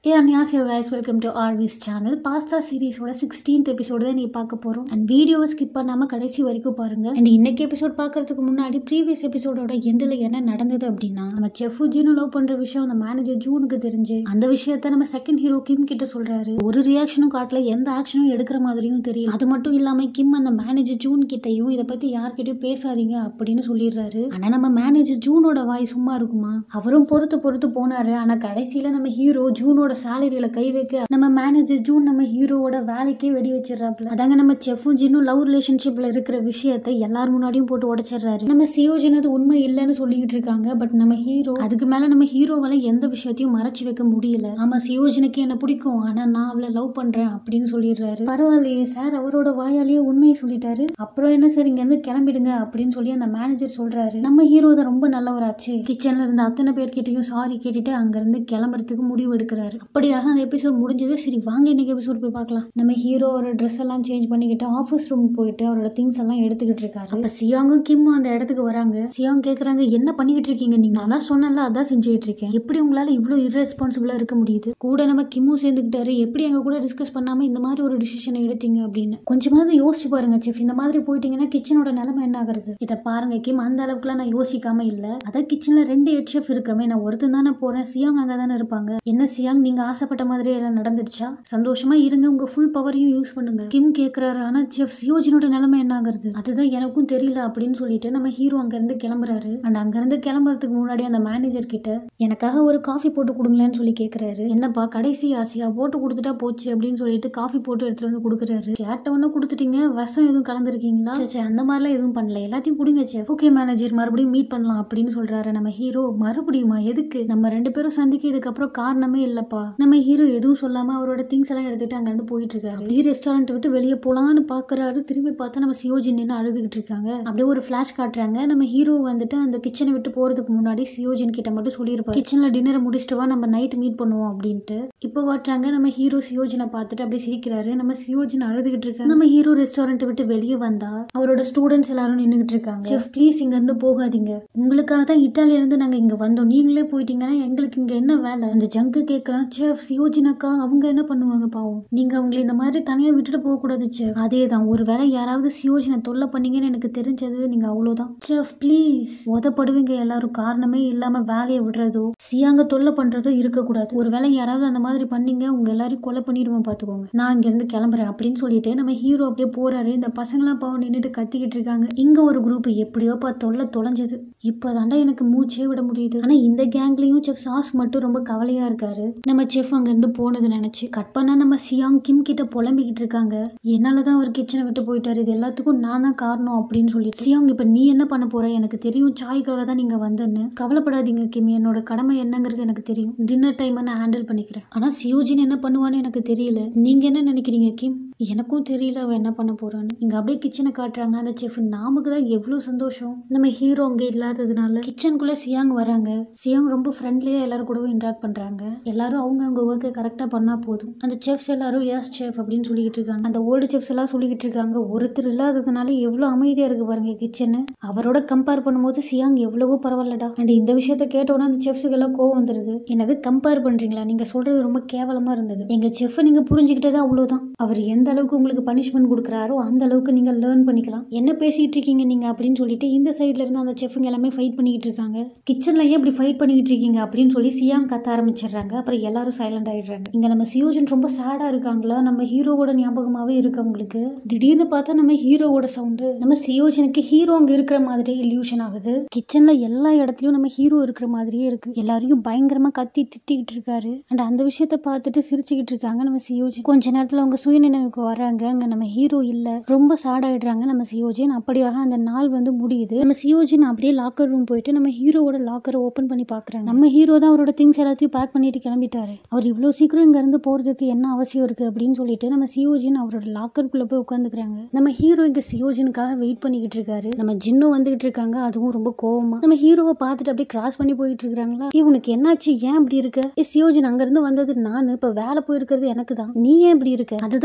ஏ அன்யாசியோ guys welcome to ஆர்விஸ் channel pasta சீரிஸோட சிக்ஸ்டீன்த் எபிசோடு தான் நீங்கள் பார்க்க போகிறோம் அண்ட் வீடியோவை ஸ்கிப் பண்ணாமல் கடைசி வரைக்கும் பாருங்க அண்ட் இன்னைக்கு எபிசோட் பார்க்கறதுக்கு முன்னாடி ப்ரீவியஸ் எபிசோடோட எண்டில் என்ன நடந்தது அப்படின்னா நம்ம செஃப் ஜீனு லவ் பண்ணுற விஷயம் அந்த மேனேஜர் ஜூனுக்கு தெரிஞ்சு அந்த விஷயத்த நம்ம செகண்ட் ஹீரோ கிம் கிட்ட சொல்றாரு ஒரு ரியாக்ஷனும் காட்டல எந்த ஆக்ஷனும் எடுக்கிற மாதிரியும் தெரியல அது மட்டும் இல்லாமல் கிம் அந்த மேனேஜர் ஜூன் கிட்டயும் இதை பற்றி யார்கிட்டயும் பேசாதீங்க அப்படின்னு சொல்லிடுறாரு ஆனால் நம்ம மேனேஜர் ஜூனோட வாய் சும்மா இருக்குமா அவரும் பொறுத்து பொறுத்து போனாரு ஆனால் கடைசியில் நம்ம ஹீரோ ஜூனோட சேலரியில கை வைக்க நம்ம மேனேஜர் ஜூன் நம்ம ஹீரோவோட வேலைக்கே வெடி வச்சிடறாப்ல அதாங்க நம்ம செஃப்பும் ஜின்னும் லவ் ரிலேஷன்ஷிப்ல இருக்கிற விஷயத்தை எல்லார் முன்னாடியும் போட்டு உடைச்சிடுறாரு நம்ம சியோஜின் அது உண்மை இல்லைன்னு சொல்லிக்கிட்டு இருக்காங்க பட் நம்ம ஹீரோ அதுக்கு மேல நம்ம ஹீரோவால எந்த விஷயத்தையும் மறைச்சு வைக்க முடியல ஆமா சியோஜனுக்கு என்ன பிடிக்கும் ஆனா நான் அவளை லவ் பண்றேன் அப்படின்னு சொல்லிடுறாரு பரவாயில்லையே சார் அவரோட வாயாலேயே உண்மையை சொல்லிட்டாரு அப்புறம் என்ன சார் இங்க இருந்து கிளம்பிடுங்க அப்படின்னு சொல்லி அந்த மேனேஜர் சொல்றாரு நம்ம ஹீரோ தான் ரொம்ப நல்லவராச்சு கிச்சன்ல இருந்த அத்தனை பேர்கிட்டயும் சாரி கேட்டுட்டு அங்க இருந்து கிளம்புறதுக்கு முடிவு எடுக்கிறாரு அப்படியாக அந்த எபிசோட் முடிஞ்சது சரி வாங்க இன்னைக்கு எபிசோட் போய் பார்க்கலாம் நம்ம ஹீரோவோட ட்ரெஸ் எல்லாம் சேஞ்ச் பண்ணிக்கிட்டு ஆஃபீஸ் ரூம் போயிட்டு அவரோட திங்ஸ் எல்லாம் எடுத்துக்கிட்டு இருக்காரு அப்ப சியாங்கும் கிம்மும் அந்த இடத்துக்கு வராங்க சியாங் கேக்குறாங்க என்ன பண்ணிக்கிட்டு இருக்கீங்க நீங்க நான் தான் சொன்னல அதான் செஞ்சுக்கிட்டு இருக்கேன் எப்படி உங்களால இவ்வளவு irresponsible-ஆ இருக்க முடியுது கூட நம்ம கிம்மும் சேர்ந்துக்கிட்டாரு எப்படி எங்க கூட டிஸ்கஸ் பண்ணாம இந்த மாதிரி ஒரு டிசிஷனை எடுத்தீங்க அப்படின்னு கொஞ்சமாவது யோசிச்சு பாருங்க செஃப் இந்த மாதிரி போயிட்டீங்கன்னா கிச்சனோட நிலைமை என்ன ஆகுறது இதை பாருங்க கிம் அந்த அளவுக்குலாம் நான் யோசிக்காம இல்ல அதான் கிச்சன்ல ரெண்டு ஹெட் ஷெஃப் இருக்கமே நான் ஒருத்தன் தானே போறேன் சியாங் அங்க தானே இருப்பாங்க என்ன சியாங் நீங்க ஆசைப்பட்ட மாதிரி எல்லாம் நடந்துடுச்சா சந்தோஷமா இருங்க உங்க ஃபுல் பவரையும் யூஸ் பண்ணுங்க கிம் கேக்குறாரு ஆனா செஃப் சியோஜினோட நிலைமை என்ன ஆகுறது அதுதான் எனக்கும் தெரியல அப்படின்னு சொல்லிட்டு நம்ம ஹீரோ அங்க இருந்து கிளம்புறாரு அண்ட் அங்க இருந்து கிளம்புறதுக்கு முன்னாடி அந்த மேனேஜர் கிட்ட எனக்காக ஒரு காஃபி போட்டு கொடுங்களேன்னு சொல்லி கேக்குறாரு என்னப்பா கடைசி ஆசையா போட்டு கொடுத்துட்டா போச்சு அப்படின்னு சொல்லிட்டு காஃபி போட்டு எடுத்துட்டு வந்து கொடுக்குறாரு கேட்டவொன்னே கொடுத்துட்டீங்க விஷம் எதுவும் கலந்துருக்கீங்களா சே அந்த மாதிரிலாம் எதுவும் பண்ணல எல்லாத்தையும் கொடுங்க செஃப் ஓகே மேனேஜர் மறுபடியும் மீட் பண்ணலாம் அப்படின்னு சொல்றாரு நம்ம ஹீரோ மறுபடியுமா எதுக்கு நம்ம ரெண்டு பேரும் சந்திக்கிறதுக்கு அப்புறம் காரணமே இல்லப்பா நம்ம ஹீரோ எதுவும் சொல்லாம அவரோட திங்ஸ் எல்லாம் எடுத்துட்டு அங்க இருந்து போயிட்டு இருக்காரு அப்படியே ரெஸ்டாரண்ட் விட்டு வெளியே போலான்னு பாக்குறாரு திரும்பி பார்த்தா நம்ம சியோஜி நின்று அழுதுகிட்டு இருக்காங்க அப்படியே ஒரு ஃபிளாஷ் காட்டுறாங்க நம்ம ஹீரோ வந்துட்டு அந்த கிச்சனை விட்டு போறதுக்கு முன்னாடி சியோஜின் கிட்ட மட்டும் சொல்லியிருப்பாரு கிச்சன்ல டின்னரை முடிச்சுட்டு வா நம்ம நைட் மீட் பண்ணுவோம் அப்படின்ட்டு இப்போ வாட்டுறாங்க நம்ம ஹீரோ சியோஜனை பார்த்துட்டு அப்படியே சிரிக்கிறாரு நம்ம சியோஜன் அழுதுகிட்டு இருக்காங்க நம்ம ஹீரோ ரெஸ்டாரண்ட் விட்டு வெளியே வந்தா அவரோட ஸ்டூடெண்ட்ஸ் எல்லாரும் நின்றுகிட்டு இருக்காங்க செஃப் ப்ளீஸ் இங்க இருந்து போகாதீங்க உங்களுக்காக தான் இட்டாலியில இருந்து நாங்க இங்க வந்தோம் நீங்களே போயிட்டீங்கன்னா எங்களுக்கு இங்க என்ன வேலை அந்த ஜங்கு கேக்குறான் செஃப் சியோஜின் அக்கா அவங்க என்ன பண்ணுவாங்க பாவம் நீங்க அவங்களை இந்த மாதிரி தனியா விட்டுட்டு போக கூடாது செஃப் அதே தான் ஒருவேளை யாராவது சியோஜனை தொல்லை பண்ணீங்கன்னு எனக்கு தெரிஞ்சது நீங்க அவ்வளவுதான் செஃப் ப்ளீஸ் உதப்படுவீங்க எல்லாரும் காரணமே இல்லாம வேலையை விடுறதோ சியாங்க தொல்லை பண்றதோ இருக்கக்கூடாது ஒருவேளை யாராவது அந்த மாதிரி பண்ணீங்க உங்க எல்லாரையும் கொலை பண்ணிடுவோம் பாத்துக்கோங்க நான் இங்க இருந்து கிளம்புறேன் அப்படின்னு சொல்லிட்டு நம்ம ஹீரோ அப்படியே போறாரு இந்த பசங்களாம் பாவம் நின்றுட்டு கத்திக்கிட்டு இருக்காங்க இங்க ஒரு குரூப் எப்படியோ பா தொல்லை தொலைஞ்சது இப்போதாண்டா எனக்கு மூச்சே விட முடியுது ஆனா இந்த கேங்லயும் செஃப் சாஸ் மட்டும் ரொம்ப கவலையா இருக்காரு நம்ம செஃப் அங்க இருந்து போனது நினைச்சு கட் பண்ணா நம்ம சியாங் கிம் கிட்ட புலம்பிக்கிட்டு இருக்காங்க என்னாலதான் அவர் கிச்சனை விட்டு போயிட்டாரு இது எல்லாத்துக்கும் நான் தான் காரணம் அப்படின்னு சொல்லிட்டு சியாங் இப்ப நீ என்ன பண்ண போற எனக்கு தெரியும் சாய்க்காக தான் நீங்க வந்தேன்னு கவலைப்படாதீங்க கிம் என்னோட கடமை என்னங்கிறது எனக்கு தெரியும் டின்னர் டைம் நான் ஹேண்டில் பண்ணிக்கிறேன் ஆனா சியோஜின் என்ன பண்ணுவான்னு எனக்கு தெரியல நீங்க என்ன நினைக்கிறீங்க கிம் எனக்கும் தெரியல அவ என்ன பண்ண போறான்னு இங்க அப்படியே கிச்சனை காட்டுறாங்க அந்த செஃப் நாமுக்கு தான் எவ்வளவு சந்தோஷம் நம்ம ஹீரோ அங்க இல்லாததுனால கிச்சனுக்குள்ள சியாங் வராங்க சியாங் ரொம்ப ஃப்ரெண்ட்லியா எல்லாரும் கூடவும் இன்ட்ராக்ட் பண்றாங்க எல்லாரும் அவங்க அவங்க ஒர்க்கை கரெக்டா பண்ணா போதும் அந்த செஃப்ஸ் எல்லாரும் எஸ் செஃப் அப்படின்னு சொல்லிக்கிட்டு இருக்காங்க அந்த ஓல்டு செஃப்ஸ் எல்லாம் சொல்லிக்கிட்டு இருக்காங்க ஒருத்தர் இல்லாததுனால எவ்வளவு அமைதியா இருக்கு பாருங்க கிச்சனு அவரோட கம்பேர் பண்ணும்போது சியாங் எவ்வளவோ பரவாயில்லடா அண்ட் இந்த விஷயத்த கேட்ட உடனே அந்த செஃப்ஸுக்கு எல்லாம் கோவம் வந்துருது என்னது கம்பேர் பண்றீங்களா நீங்க சொல்றது ரொம்ப கேவலமா இருந்தது எங்க செஃப் நீங்க புரிஞ்சுக்கிட்டது அவ்வளவுதான் அவர் எந்த அளவுக்கு உங்களுக்கு பனிஷ்மெண்ட் கொடுக்குறாரோ அந்த அளவுக்கு நீங்க லேர்ன் பண்ணிக்கலாம் என்ன பேசிட்டு இருக்கீங்க நீங்க அப்படின்னு சொல்லிட்டு இந்த சைட்ல இருந்து அந்த செஃப்ங்க எல்லாமே ஃபைட் பண்ணிக்கிட்டு இருக்காங்க கிச்சன்ல ஏன் இப்படி ஃபைட் பண்ணிக்கிட்டு இருக்கீங்க அப்படின்னு சொல்லி சியாங் கத்த ஆரம்பிச்சிடுறாங்க அப்புறம் எல்லாரும் சைலண்ட் ஆயிடுறாங்க இங்க நம்ம சியோஜன் ரொம்ப சேடா இருக்காங்களா நம்ம ஹீரோவோட ஞாபகமாவே இருக்கு அவங்களுக்கு திடீர்னு பார்த்தா நம்ம ஹீரோவோட சவுண்டு நம்ம சியோஜனுக்கு ஹீரோ அங்க இருக்கிற மாதிரி இல்யூஷன் ஆகுது கிச்சன்ல எல்லா இடத்துலயும் நம்ம ஹீரோ இருக்கிற மாதிரியே இருக்கு எல்லாரையும் பயங்கரமா கத்தி திட்டிக்கிட்டு இருக்காரு அண்ட் அந்த விஷயத்த பார்த்துட்டு சிரிச்சுக்கிட்டு இருக்காங்க நம்ம சியோஜன் கொஞ்ச நேரத்துல அவங்க சுயநினைவுக்கு வராங்க அங்க நம்ம ஹீரோ இல்ல ரொம்ப சேட் ஆயிடுறாங்க நம்ம சியோஜன் அப்படியாக அந்த நாள் வந்து முடியுது நம்ம சியோஜன் அப்படியே லாக்கர் ரூம் போயிட்டு நம்ம ஹீரோவோட லாக்கரை ஓபன் பண்ணி பாக்குறாங்க நம்ம ஹீரோ தான் அவரோட திங்ஸ் எல்லாத்தையும் பேக் பண்ணிட்டு கிளம்பிட்டாரு அவர் இவ்வளவு சீக்கிரம் இங்க இருந்து போறதுக்கு என்ன அவசியம் இருக்கு அப்படின்னு சொல்லிட்டு நம்ம சியோஜன் அவரோட லாக்கருக்குள்ள போய் உட்காந்துக்கிறாங்க நம்ம ஹீரோ இங்க சியோஜனுக்காக வெயிட் பண்ணிக்கிட்டு இருக்காரு நம்ம ஜின்னும் வந்துகிட்டு இருக்காங்க அதுவும் ரொம்ப கோவமா நம்ம ஹீரோவை பார்த்துட்டு அப்படியே கிராஸ் பண்ணி போயிட்டு இருக்காங்களா இவனுக்கு என்னாச்சு ஏன் இப்படி இருக்க ஏ சியோஜன் அங்க இருந்து வந்தது நானு இப்ப வேலை போயிருக்கிறது எனக்கு தான் நீ ஏன் இப்படி இருக்க அதுதான் நானும்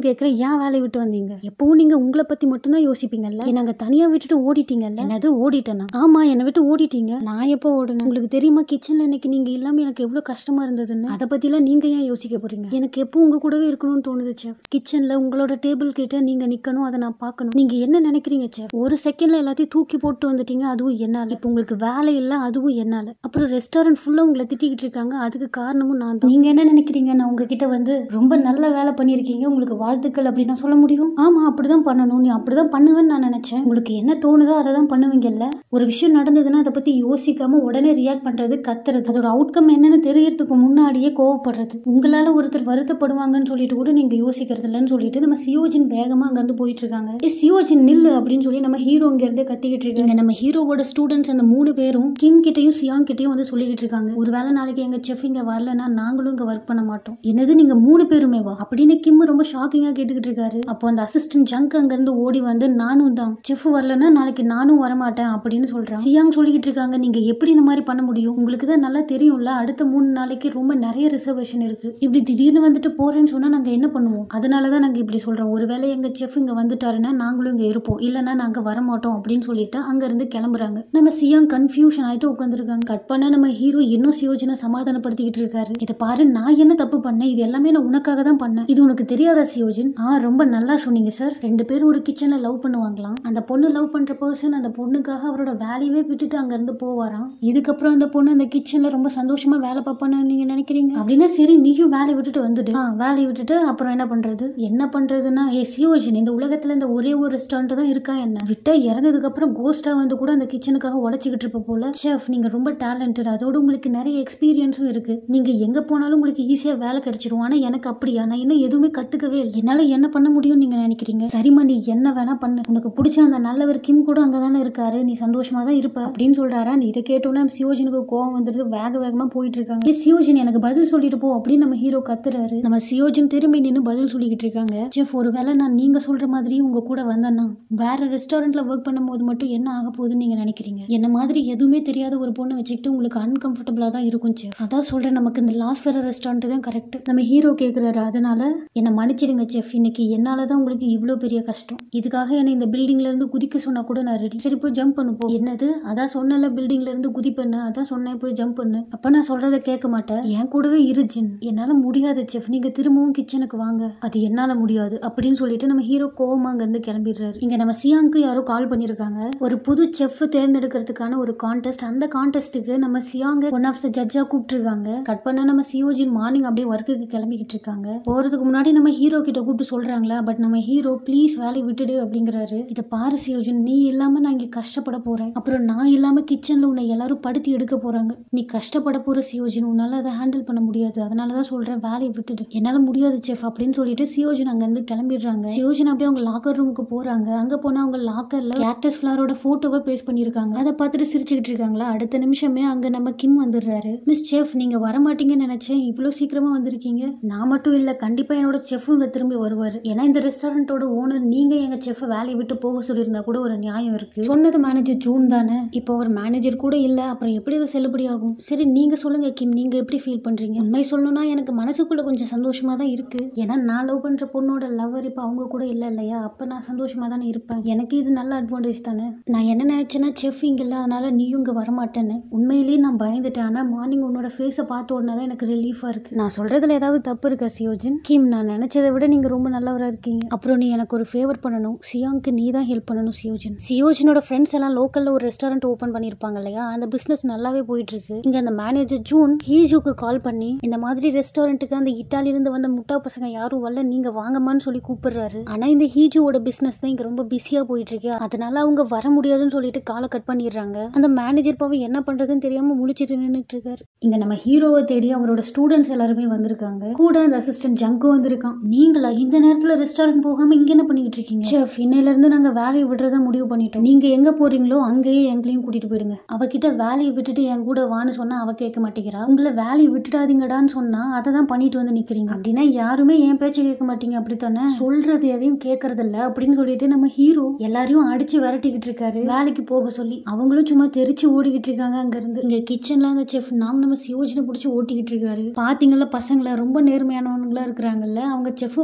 கேட்குறேன் ஏன் வேலையை விட்டு வந்தீங்க எப்பவும் நீங்க உங்களை பத்தி மட்டும்தான் யோசிப்பீங்கல்ல என்ன அங்க தனியா விட்டுட்டு ஓடிட்டீங்கல்ல என்னது ஓடிட்டேனா ஆமா என்னை விட்டு ஓடிட்டீங்க நான் எப்போ ஓடுனேன் உங்களுக்கு தெரியுமா கிச்சன்ல இன்னைக்கு நீங்க இல்லாம எனக்கு எவ்வளவு கஷ்டமா இருந்ததுன்னு அதை பத்திலாம் நீங்க ஏன் யோசிக்க போறீங்க எனக்கு எப்போ உங்க கூடவே இருக்கணும்னு தோணுது செஃப் கிச்சன்ல உங்களோட டேபிள் கிட்ட நீங்க நிக்கணும் அதை நான் பார்க்கணும் நீங்க என்ன நினைக்கிறீங்க செஃப் ஒரு செகண்ட்ல எல்லாத்தையும் தூக்கி போட்டு வந்துட்டீங்க அதுவும் என்னால இப்போ உங்களுக்கு வேலை இல்ல அதுவும் என்னால அப்புறம் ரெஸ்டாரண்ட் ஃபுல்லா உங்களை திட்டிக்கிட்டு இருக்காங்க அதுக்கு காரணமும் நான் தான் நீங்க என்ன நினைக்கிறீங்க நான் உங்ககிட்ட வந்து ரொம்ப நல்ல வேலை பண்ணியிருக்கீங்க உங்களுக்கு வாழ்த்துக்கள் அப்படின்னு நான் சொல்ல முடியும் ஆமா அப்படிதான் பண்ணணும் நீ அப்படிதான் பண்ணுவேன்னு நான் நினைச்சேன் உங்களுக்கு என்ன தோணுதோ அதை தான் பண்ணுவீங்கல்ல ஒரு விஷயம் நடந்ததுன்னா அதை பத்தி யோசிக்காம உடனே ரியாக்ட் பண்றது கத்துறது அதோட அவுட்கம் என்னன்னு தெரியறதுக்கு முன்னாடியே கோவப்படுறது உங்களால ஒருத்தர் வருத்தப்படுவாங்கன்னு சொல்லிட்டு கூட நீங்க யோசிக்கிறது இல்லைன்னு சொல்லிட்டு நம்ம சியோஜின் வேகமா அங்கிருந்து போயிட்டு இருக்காங்க ஏ சியோஜின் நில்லு அப்படின்னு சொல்லி நம்ம ஹீரோ இங்க இருந்தே கத்திக்கிட்டு இருக்காங்க நம்ம ஹீரோவோட ஸ்டூடெண்ட்ஸ் அந்த மூணு பேரும் கிம் கிட்டயும் சியாங் கிட்டயும் வந்து சொல்லிக்கிட்டு இருக்காங்க ஒருவேளை நாளைக்கு எங்க செஃப் இங்க வரலன்னா நாங்களும் இங்க ஒர்க் பண்ண மாட்டோம் என்னது நீங்க மூணு பேருமே வா அப்படின்னு கிம் ரொம்ப ஷாக்கிங்கா கேட்டுக்கிட்டு இருக்காரு அப்போ அந்த அசிஸ்டன்ட் ஜங்க் அங்க இருந்து ஓடி வந்து நானும் தான் செஃப் வரலன்னா நாளைக்கு நானும் வரமாட்டேன் அப்படின்னு சொல்றான் சியாங் சொல்லிக்கிட்டு இருக்காங்க நீங்க எப்படி இந்த மாதிரி பண்ண முடியும் உங்களுக்கு தான் நல்லா தெரியும்ல அடுத்த மூணு நாளைக்கு ரொம்ப நிறைய ரிசர்வேஷன் இருக்கு இப்படி திடீர்னு வந்துட்டு போறேன்னு சொன்னா நாங்க என்ன பண்ணுவோம் அதனாலதான் நாங்க இப்படி சொல்றோம் ஒருவேளை எங்க செஃப் இங்க வந்துட்டாருன்னா நாங்களும் இங்க இருப்போம் இல்லைன்னா நாங்க வரமாட்டோம் அப்படின்னு சொல்லிட்டு அங்க இருந்து கிளம்புறாங்க நம்ம சியாங் கன்ஃபியூஷன் ஆயிட்டு உட்காந்துருக்காங்க கட் பண்ண நம்ம ஹீரோ இன்னும் சியோஜனை சமாதானப்படுத்திக்கிட்டு இருக்காரு இதை பாரு நான் என்ன தப்பு பண்ணேன் இது எல்லாமே நான் உனக்காக தான் பண்ணேன் இது உனக்கு தெரியாதா சியோஜன் ஆ ரொம்ப நல்லா சொன்னீங்க சார் ரெண்டு பேரும் ஒரு கிச்சன்ல லவ் பண்ணுவாங்களாம் அந்த பொண்ணு லவ் பண்ற பர்சன் அந்த பொண்ணுக்காக அவரோட வேலையவே விட்டுட்டு அங்க இருந்து போவாராம் இதுக்கப்புறம் அந்த பொண்ணு அந்த கிச்சன்ல ரொம்ப சந்தோஷமா வேலை பார்ப்பான்னு நீங்க நினைக்கிறீங்க அப்படின்னா சரி நீயும் வேலையை விட்டுட்டு வந்துடு ஆ வேலையை விட்டுட்டு அப்புறம் என்ன பண்றது என்ன பண்றதுன்னா ஏ சியோஜன் இந்த உலகத்துல இந்த ஒரே ஒரு ரெஸ்டாரண்ட் தான் இருக்கா என்ன விட்டா இறந்ததுக்கு அப்புறம் கோஸ்டா வந்து கூட அந்த கிச்சனுக்காக உழைச்சிக்கிட்டு இருப்ப போல ஷெஃப் நீங்க ரொம்ப டேலண்டட் அதோட உங்களுக்கு நிறைய எக்ஸ்பீரியன்ஸும் இருக்கு நீங்க எங்க போனாலும் உங்களுக்கு ஈஸியா வேலை கிடைச்சிரும் ஆனா எனக்கு அப்படியா நான் இன்னும் எதுவுமே கத்துக்கவே இல்லை என்னால என்ன பண்ண முடியும்னு நீங்க நினைக்கிறீங்க சரிம்மா நீ என்ன வேணா பண்ணு உனக்கு பிடிச்ச அந்த நல்லவர் கிம் கூட அங்கதானே இருக்காரு நீ சந்தோஷமா தான் இருப்ப அப்படின்னு சொல்றாரா நீ இதை கேட்டோன்னா சியோஜனுக்கு கோவம் வந்துருது வேக வேகமா போயிட்டு இருக்காங்க "ஏய், சியோஜன் எனக்கு பதில் சொல்லிட்டு போ அப்படின்னு நம்ம ஹீரோ கத்துறாரு நம்ம சியோஜன் திரும்பி நின்று பதில் சொல்லிக்கிட்டு இருக்காங்க செஃப் ஒருவேளை நான் நீங்க சொல்ற மாதிரி உங்க கூட வந்தேன்னா வேற ரெஸ்டாரண்ட்ல ஒர்க் பண்ணும்போது மட்டும் என்ன ஆக போகுதுன்னு நீங்க நினைக்கிறீங்க என்ன மாதிரி எதுவுமே தெரியாத ஒரு பொண்ணை வச்சுக்கிட்டு உங்களுக்கு அன்கம்ஃபர்டபுளா தான் இருக்கும் செஃப் அதான் சொல்றேன் நமக்கு இந்த லாஸ்ட் வேற ரெஸ்டாரண்ட் தான் கரெக்ட் நம்ம ஹீரோ கேக்குறாரு அதனால என்ன மன்னிச்சிடுங்க செஃப் இன்னைக்கு என்னால தான் உங்களுக்கு இவ்வளோ பெரிய கஷ்டம் இதுக்காக என்னை இந்த பில்டிங்ல இருந்து குதிக்க சொன்னா கூட நான் ரெடி சரி போய் ஜம்ப் பண்ணு போ என்னது அதான் சொன்னல பில்டிங்ல இருந்து குதிப்பண்ணு அதான் சொன்னேன் போய் ஜம்ப் பண்ணு அப்ப நான் சொல்றதை கேட்க மாட்டேன் என் கூடவே இரு ஜின் என்னால முடியாது செஃப் நீங்க திரும்பவும் கிச்சனுக்கு வாங்க அது என்னால முடியாது அப்படின்னு சொல்லிட்டு நம்ம ஹீரோ கோவமா அங்க இருந்து கிளம்பிடுறாரு இங்க நம்ம சியாங்க்கு யாரோ கால் பண்ணிருக்காங்க ஒரு புது செஃப் தேர்ந்தெடுக்கிறதுக்கான ஒரு கான்டெஸ்ட் அந்த கான்டெஸ்ட்டுக்கு நம்ம சியாங்க ஒன் ஆஃப் த ஜட்ஜா கூப்பிட்டுருக்காங்க கட் பண்ண நம்ம சியோஜின் மார்னிங் அப்படியே ஒர்க்குக்கு கிளம்பிக்கிட்டு இருக்காங்க போறதுக்கு முன்னாடி நம்ம ஹீரோ கிட்ட கூப்பிட்டு சொல்றாங்களா பட் நம்ம ஹீரோ ப்ளீஸ் வேலையை விட்டுடு அப்படிங்கிறாரு இதை பாரு சியோஜன் நீ இல்லாம நான் இங்க கஷ்டப்பட போறேன் அப்புறம் நான் இல்லாம கிச்சன்ல உன்னை எல்லாரும் படுத்தி எடுக்க போறாங்க நீ கஷ்டப்பட போற சியோஜன் உன்னால அதை ஹேண்டில் பண்ண முடியாது அதனாலதான் சொல்றேன் வேலையை விட்டுடு என்னால முடியாது செஃப் அப்படின்னு சொல்லிட்டு சியோஜன் அங்க இருந்து கிளம்பிடுறாங்க சியோஜன் அப்படியே அவங்க லாக்கர் ரூமுக்கு போறாங்க அங்க போனா அவங்க லாக்கர்ல கேக்டஸ் ஃபிளாரோட போட்டோவை பேஸ்ட் பண்ணிருக்காங்க அதை பார்த்துட்டு சிரிச்சுக்கிட்டு இருக்காங்களா அடுத்த நிமிஷமே அங்க நம்ம கிம் வந்துடுறாரு மிஸ் செஃப் நீங்க வரமாட்டீங்கன்னு நினைச்சேன் இவ்வளவு சீக்கிரமா வந்திருக்கீங்க நான் மட்டும் இல்ல கண்டிப்பா என்னோட செஃப் இங்க திரும்பி வருவாரு ஏன்னா இந்த ரெஸ்டாரண்டோட ஓனர் நீங்க எங்க செஃப் வேலையை விட்டு போக சொல்லியிருந்தா கூட ஒரு நியாயம் இருக்கு சொன்னது மேனேஜர் ஜூன் தானே இப்போ ஒரு மேனேஜர் கூட இல்ல அப்புறம் எப்படி இது செல்லுபடி ஆகும் சரி நீங்க சொல்லுங்க கிம் நீங்க எப்படி ஃபீல் பண்றீங்க உண்மை சொல்லணும்னா எனக்கு மனசுக்குள்ள கொஞ்சம் சந்தோஷமா தான் இருக்கு ஏன்னா நான் லவ் பண்ற பொண்ணோட லவர் இப்போ அவங்க கூட இல்ல இல்லையா அப்ப நான் சந்தோஷமா தானே இருப்பேன் எனக்கு இது நல்ல அட்வான்டேஜ் தானே நான் என்ன நினைச்சேன்னா செஃப் இங்க இல்ல அதனால நீயும் இங்க வரமாட்டேன்னு உண்மையிலேயே நான் பயந்துட்டேன் ஆனா மார்னிங் உன்னோட ஃபேஸை பார்த்த உடனே தான் எனக்கு ரிலீஃபா இருக்கு நான் சொல்றதுல ஏதாவது தப்பு இருக்கா சியோஜன் கிம் நான் நினைச்சதை விட நீங்க ரொம்ப நல்லவரா இருக்கீங்க அப்புறம் நீ எனக்கு ஒரு ஃபேவர் பண்ணணும் சியாங்க்கு நீ தான் ஹெல்ப் பண்ணணும் சியோஜன் சியோஜனோட ஃப்ரெண்ட்ஸ் எல்லாம் லோக்கல்ல ஒரு ரெஸ்டாரண்ட் ஓபன் பண்ணிருப்பாங்க இல்லையா அந்த பிசினஸ் நல்லாவே போயிட்டு இருக்கு இங்க அந்த மேனேஜர் ஜூன் ஹீஜுக்கு கால் பண்ணி இந்த மாதிரி ரெஸ்டாரண்ட்டுக்கு அந்த இட்டாலியில இருந்து வந்த முட்டா பசங்க யாரும் வரல நீங்க வாங்கம்மான்னு சொல்லி கூப்பிடுறாரு ஆனா இந்த ஹீஜுவோட பிசினஸ் தான் இங்க ரொம்ப பிஸியா போயிட்டு இருக்கு அதனால அவங்க வர முடியாதுன்னு சொல்லிட்டு காலை கட் பண்ணிடுறாங்க அந்த மேனேஜர் பாவம் என்ன பண்றதுன்னு தெரியாம முழிச்சிட்டு நின்னுட்டு இருக்காரு இங்க நம்ம ஹீரோவை தேடி அவரோட ஸ்டூடெண்ட்ஸ் எல்லாருமே வந்திருக்காங்க கூட அந்த அசிஸ்டன்ட் ஜங்கும் வந்திருக்கான் நீங்களா இந்த நேரத்துல ரெஸ்டாரண்ட் போகாம இங்க என்ன பண்ணிட்டு இருக்கீங்க செஃப் இன்னையில இருந்து நாங்க வேலையை விடுறதா முடிவு பண்ணிட்டோம் நீங்க எங்க போறீங்களோ அங்கேயே எங்களையும் கூட்டிட்டு போயிடுங்க அவகிட்ட வேலையை விட்டுட்டு என் கூட வான்னு சொன்னா அவ கேட்க மாட்டேங்கிறா உங்களை வேலையை விட்டுடாதீங்கடான்னு சொன்னா அதை தான் பண்ணிட்டு வந்து நிக்கிறீங்க அப்படின்னா யாருமே என் பேச்சை கேட்க மாட்டீங்க அப்படித்தானே சொல்றது எதையும் கேட்கறது இல்ல அப்படின்னு சொல்லிட்டு நம்ம ஹீரோ எல்லாரையும் அடிச்சு விரட்டிக்கிட்டு இருக்காரு வேலைக்கு போக சொல்லி அவங்களும் சும்மா தெரிச்சு ஓடிக்கிட்டு இருக்காங்க அங்க இருந்து இங்க கிச்சன்ல அந்த செஃப் நாம் நம்ம சியோஜனை பிடிச்சி ஓட்டிக்கிட்டு இருக்காரு பாத்தீங்கல்ல பசங்கள ரொம்ப நேர்மையானவங்களா இருக்கிறாங்கல்ல அவங்க செஃப்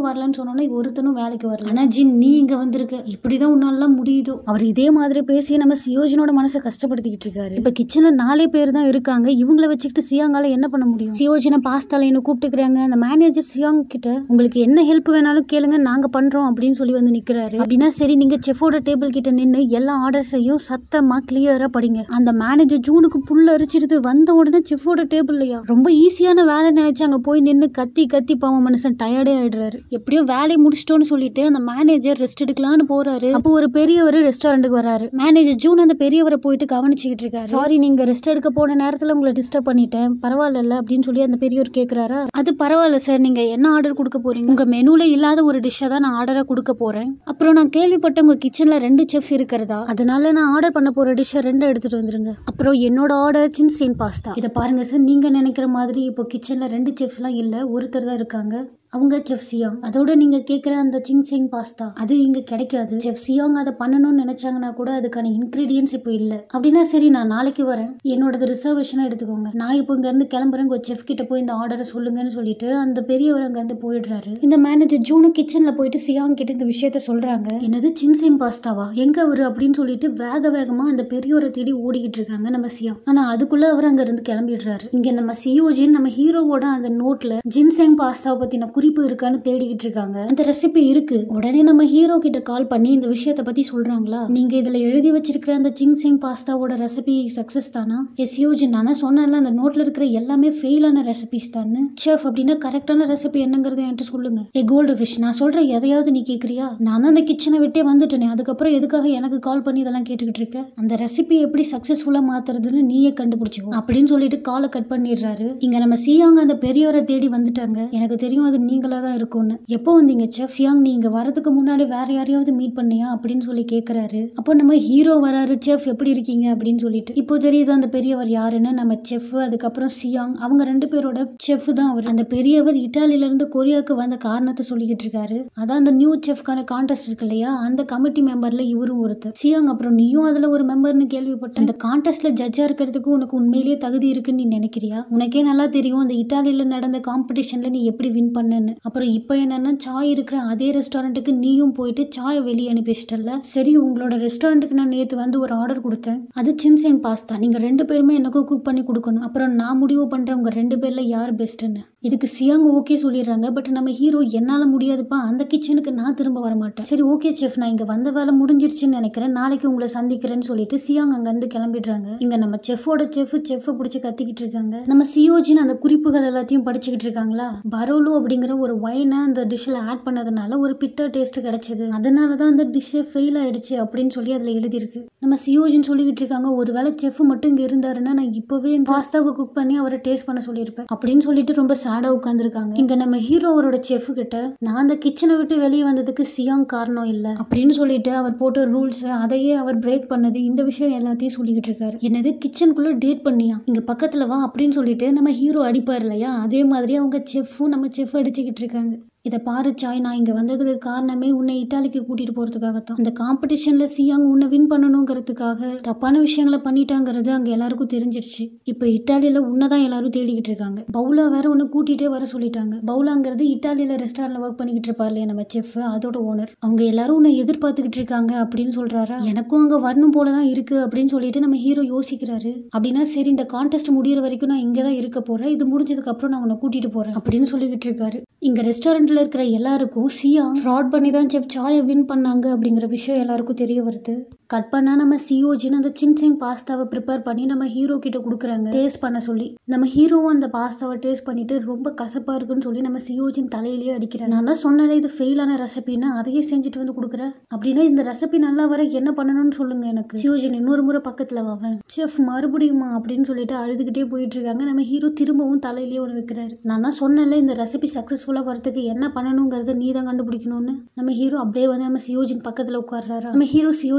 யாரும் வரலன்னு சொன்னோன்னா ஒருத்தனும் வேலைக்கு வரல ஆனா ஜின் நீ இங்க வந்திருக்க இப்படிதான் உன்னாலாம் முடியுதோ அவர் இதே மாதிரி பேசி நம்ம சியோஜனோட மனசை கஷ்டப்படுத்திக்கிட்டு இருக்காரு இப்ப கிச்சன்ல நாலே பேர் தான் இருக்காங்க இவங்கள வச்சுக்கிட்டு சியாங்கால என்ன பண்ண முடியும் சியோஜனை பாஸ்தால என்ன கூப்பிட்டுக்கிறாங்க அந்த மேனேஜர் சியாங் கிட்ட உங்களுக்கு என்ன ஹெல்ப் வேணாலும் கேளுங்க நாங்க பண்றோம் அப்படின்னு சொல்லி வந்து நிக்கிறாரு அப்படின்னா சரி நீங்க செஃபோட டேபிள் கிட்ட நின்று எல்லா ஆர்டர்ஸையும் சத்தமா கிளியரா படிங்க அந்த மேனேஜர் ஜூனுக்கு புல் அரிச்சிருது வந்த உடனே செஃபோட டேபிள்லையா ரொம்ப ஈஸியான வேலை நினைச்சு அங்க போய் நின்று கத்தி கத்தி பாவம் மனுஷன் டயர்டே ஆயிடுறாரு எப்படியோ வேலையை முடிச்சிட்டோன்னு சொல்லிட்டு அந்த மேனேஜர் ரெஸ்ட் எடுக்கலாம்னு போறாரு அப்போ ஒரு பெரியவர் ரெஸ்டாரண்ட்டுக்கு வராரு மேனேஜர் ஜூன் அந்த பெரியவரை போயிட்டு கவனிச்சுக்கிட்டு இருக்காரு சாரி நீங்க ரெஸ்ட் எடுக்க போன நேரத்துல உங்களை டிஸ்டர்ப் பண்ணிட்டேன் பரவாயில்ல அப்படின்னு சொல்லி அந்த பெரியவர் கேக்குறாரா அது பரவாயில்ல சார் நீங்க என்ன ஆர்டர் கொடுக்க போறீங்க உங்க மெனுல இல்லாத ஒரு டிஷ்ஷை தான் நான் ஆர்டரா கொடுக்க போறேன் அப்புறம் நான் கேள்விப்பட்ட உங்க கிச்சன்ல ரெண்டு செஃப்ஸ் இருக்கிறதா அதனால நான் ஆர்டர் பண்ண போற டிஷ்ஷை ரெண்டு எடுத்துட்டு வந்துருங்க அப்புறம் என்னோட ஆர்டர் சின்சேன் பாஸ்தா இதை பாருங்க சார் நீங்க நினைக்கிற மாதிரி இப்போ கிச்சன்ல ரெண்டு செஃப்ஸ்லாம் இல்ல ஒருத்தர் தான் இருக்காங்க அவங்க செஃப் சியாங் அதோட நீங்க கேட்குற அந்த சிங் சிங் பாஸ்தா அது இங்க கிடைக்காது செஃப் சியாங் அதை பண்ணணும்னு நினைச்சாங்கன்னா கூட அதுக்கான இன்கிரீடியன்ஸ் இப்போ இல்ல அப்படின்னா சரி நான் நாளைக்கு வரேன் என்னோடது ரிசர்வேஷனை எடுத்துக்கோங்க நான் இப்போ இங்க இருந்து கிளம்புறேன் உங்க செஃப் கிட்ட போய் இந்த ஆர்டரை சொல்லுங்கன்னு சொல்லிட்டு அந்த பெரியவர் அங்க இருந்து போயிடுறாரு இந்த மேனேஜர் ஜூனு கிச்சன்ல போயிட்டு சியாங் கிட்ட இந்த விஷயத்த சொல்றாங்க என்னது சின்சிங் பாஸ்தாவா எங்க அவரு அப்படின்னு சொல்லிட்டு வேக வேகமா அந்த பெரியவரை தேடி ஓடிக்கிட்டு இருக்காங்க நம்ம சியாங் ஆனா அதுக்குள்ள அவர் அங்க இருந்து கிளம்பிடுறாரு இங்க நம்ம சியோஜின் நம்ம ஹீரோவோட அந்த நோட்ல ஜின்செங் பாஸ்தாவை பத்தின குறிப்பு இருக்கான்னு தேடிக்கிட்டு இருக்காங்க அந்த ரெசிபி இருக்கு உடனே நம்ம ஹீரோ கிட்ட கால் பண்ணி இந்த விஷயத்த பத்தி சொல்றாங்களா நீங்க இதுல எழுதி வச்சிருக்கிற அந்த ஜின்செங் பாஸ்தாவோட ரெசிபி சக்சஸ் தானா எஸ் யோஜின் நான் தான் சொன்னேன்ல அந்த நோட்ல இருக்கிற எல்லாமே ஃபெயிலான ரெசிபிஸ் தானே செஃப் அப்படின்னா கரெக்டான ரெசிபி என்னங்கிறத என்கிட்ட சொல்லுங்க ஏ கோல்டு ஃபிஷ் நான் சொல்ற எதையாவது நீ கேக்குறியா நான் தான் அந்த கிச்சனை விட்டே வந்துட்டேனே அதுக்கப்புறம் எதுக்காக எனக்கு கால் பண்ணி இதெல்லாம் கேட்டுக்கிட்டு இருக்க அந்த ரெசிபி எப்படி சக்சஸ்ஃபுல்லா மாத்துறதுன்னு நீயே கண்டுபிடிச்சிக்கோ அப்படின்னு சொல்லிட்டு காலை கட் பண்ணிடுறாரு இங்க நம்ம சியாங் அந்த பெரியவரை தேடி வந்துட்டாங்க எனக்கு தெரியும் அது நீங்களா தான் இருக்கும்னு எப்போ வந்தீங்க செஃப் சியாங் நீ இங்க வரதுக்கு முன்னாடி வேற யாரையாவது மீட் பண்ணியா அப்படின்னு சொல்லி கேக்குறாரு அப்போ நம்ம ஹீரோ வராரு செஃப் எப்படி இருக்கீங்க அப்படின்னு சொல்லிட்டு இப்போ தெரியுது அந்த பெரியவர் யாருன்னு நம்ம செஃப் அதுக்கப்புறம் சியாங் அவங்க ரெண்டு பேரோட செஃப் தான் அவர் அந்த பெரியவர் இட்டாலியில இருந்து கொரியாவுக்கு வந்த காரணத்தை சொல்லிக்கிட்டு இருக்காரு அதான் அந்த நியூ செஃப்கான கான்டெஸ்ட் இருக்கு இல்லையா அந்த கமிட்டி மெம்பர்ல இவரும் ஒருத்தர் சியாங் அப்புறம் நீயும் அதுல ஒரு மெம்பர்னு கேள்விப்பட்டேன் அந்த கான்டெஸ்ட்ல ஜட்ஜா இருக்கிறதுக்கு உனக்கு உண்மையிலேயே தகுதி இருக்குன்னு நீ நினைக்கிறியா உனக்கே நல்லா தெரியும் அந்த இட்டாலியில நடந்த காம்படிஷன்ல நீ எப்படி வின் பண்ணன்னு அப்புறம் இப்போ என்னன்னா சாய் இருக்கிற அதே ரெஸ்டாரண்ட்டுக்கு நீயும் போயிட்டு சாயை வெளியே அனுப்பிச்சிட்டல சரி உங்களோட ரெஸ்டாரண்ட்டுக்கு நான் நேற்று வந்து ஒரு ஆர்டர் கொடுத்தேன் அது சின்சேன் பாஸ்தா நீங்க ரெண்டு பேருமே எனக்கு குக் பண்ணி கொடுக்கணும் அப்புறம் நான் முடிவு பண்றேன் உங்க ரெண்டு பேர்ல யார் பெஸ்ட்னு இதுக்கு சியாங் ஓகே சொல்லிடுறாங்க பட் நம்ம ஹீரோ என்னால முடியாதுப்பா அந்த கிச்சனுக்கு நான் திரும்ப வர மாட்டேன் சரி ஓகே செஃப் நான் இங்க வந்த வேலை முடிஞ்சிருச்சுன்னு நினைக்கிறேன் நாளைக்கு உங்களை சந்திக்கிறேன்னு சொல்லிட்டு சியாங் அங்க இருந்து கிளம்பிடுறாங்க இங்க நம்ம செஃபோட செஃப் செஃப் பிடிச்சி கத்திக்கிட்டு இருக்காங்க நம்ம சியோஜின் அந்த குறிப்புகள் எல்லாத்தையும் படிச்சுக்கிட்டு இருக்காங்களா பரோலோ அப்படிங்கிற ஒரு ஒயினை அந்த டிஷ்ல ஆட் பண்ணதுனால ஒரு பிட்டர் டேஸ்ட் கிடைச்சது அதனால தான் அந்த டிஷ்ஷே ஃபெயில் ஆயிடுச்சு அப்படின்னு சொல்லி அதுல எழுதியிருக்கு நம்ம சியோஜின் சொல்லிக்கிட்டு இருக்காங்க ஒருவேளை செஃப் மட்டும் இங்க இருந்தாருன்னா நான் இப்பவே இந்த பாஸ்தாவை குக் பண்ணி அவரை டேஸ்ட் பண்ண சொல்லியிருப்பேன் அப்படின்னு சொல்லிட்டு ரொம்ப சேடா உட்காந்துருக்காங்க இங்க நம்ம ஹீரோ அவரோட செஃப் கிட்ட நான் அந்த கிச்சனை விட்டு வெளியே வந்ததுக்கு சியாங் காரணம் இல்ல அப்படின்னு சொல்லிட்டு அவர் போட்ட ரூல்ஸ் அதையே அவர் பிரேக் பண்ணது இந்த விஷயம் எல்லாத்தையும் சொல்லிக்கிட்டு இருக்காரு என்னது கிச்சனுக்குள்ள டேட் பண்ணியா இங்க பக்கத்துல வா அப்படின்னு சொல்லிட்டு நம்ம ஹீரோ அடிப்பார் இல்லையா அதே மாதிரி அவங்க செஃப்பும் நம்ம செஃப் அடிச்சுக்கிட்டு இருக்காங்க இதை பாரு சாய் நான் இங்கே வந்ததுக்கு காரணமே உன்னை இட்டாலிக்கு கூட்டிகிட்டு போகிறதுக்காகத்தான் அந்த காம்படிஷனில் சியாங் உன்னை வின் பண்ணணுங்கிறதுக்காக தப்பான விஷயங்களை பண்ணிட்டாங்கிறது அங்கே எல்லாருக்கும் தெரிஞ்சிருச்சு இப்போ இட்டாலியில் உன்னை தான் எல்லாரும் தேடிக்கிட்டு இருக்காங்க பவுலா வேற உன்னை கூட்டிகிட்டே வர சொல்லிட்டாங்க பவுலாங்கிறது இட்டாலியில் ரெஸ்டாரண்ட்டில் ஒர்க் பண்ணிக்கிட்டு இருப்பார் இல்லையா நம்ம செஃப் அதோட ஓனர் அவங்க எல்லாரும் உன்னை எதிர்பார்த்துக்கிட்டு இருக்காங்க அப்படின்னு சொல்கிறாரா எனக்கும் அங்கே வரணும் போல தான் இருக்குது அப்படின்னு சொல்லிட்டு நம்ம ஹீரோ யோசிக்கிறாரு அப்படின்னா சரி இந்த கான்டெஸ்ட் முடியிற வரைக்கும் நான் இங்கே தான் இருக்க போகிறேன் இது முடிஞ்சதுக்கு அப்புறம் நான் உன்னை கூட்டிகிட்டு போகிறேன் அப்படின்னு சொல்லிக்கிட்டு இருக்காரு இங்க ரெஸ்டாரண்ட்ல இருக்கிற எல்லாருக்கும் சியா ஃப்ராட் பண்ணி தான் செஃப் சாயை வின் பண்ணாங்க அப்படிங்கிற விஷயம் எல்லாருக்கும் தெரிய வருது கட் பண்ணா நம்ம சிஓஜின்னு அந்த சின்சிங் பாஸ்தாவை ப்ரிப்பேர் பண்ணி நம்ம ஹீரோ கிட்ட கொடுக்குறாங்க டேஸ்ட் பண்ண சொல்லி நம்ம ஹீரோவும் அந்த பாஸ்தாவை டேஸ்ட் பண்ணிட்டு ரொம்ப கசப்பா இருக்குன்னு சொல்லி நம்ம சிஓஜின் தலையிலேயே அடிக்கிறேன் நான் தான் சொன்னதே இது ஃபெயிலான ரெசிபின்னு அதையே செஞ்சுட்டு வந்து கொடுக்குறேன் அப்படின்னா இந்த ரெசிபி நல்லா வர என்ன பண்ணணும்னு சொல்லுங்க எனக்கு சிஓஜின் இன்னொரு முறை பக்கத்துல வாவேன் செஃப் மறுபடியுமா அப்படின்னு சொல்லிட்டு அழுதுகிட்டே போயிட்டு இருக்காங்க நம்ம ஹீரோ திரும்பவும் தலையிலேயே ஒன்று வைக்கிறாரு நான் தான் சொன்னேன்ல இந்த ரெசிபி சக்ஸஸ்ஃபுல்லாக வரதுக்கு என்ன பண்ணணுங்கிறத நீ தான் கண்டுபிடிக்கணும்னு நம்ம ஹீரோ அப்படியே வந்து நம்ம சியோஜின் பக்கத்தில் உட்கார்றாரு நம்ம ஹீரோ சியோஜின் கிட்ட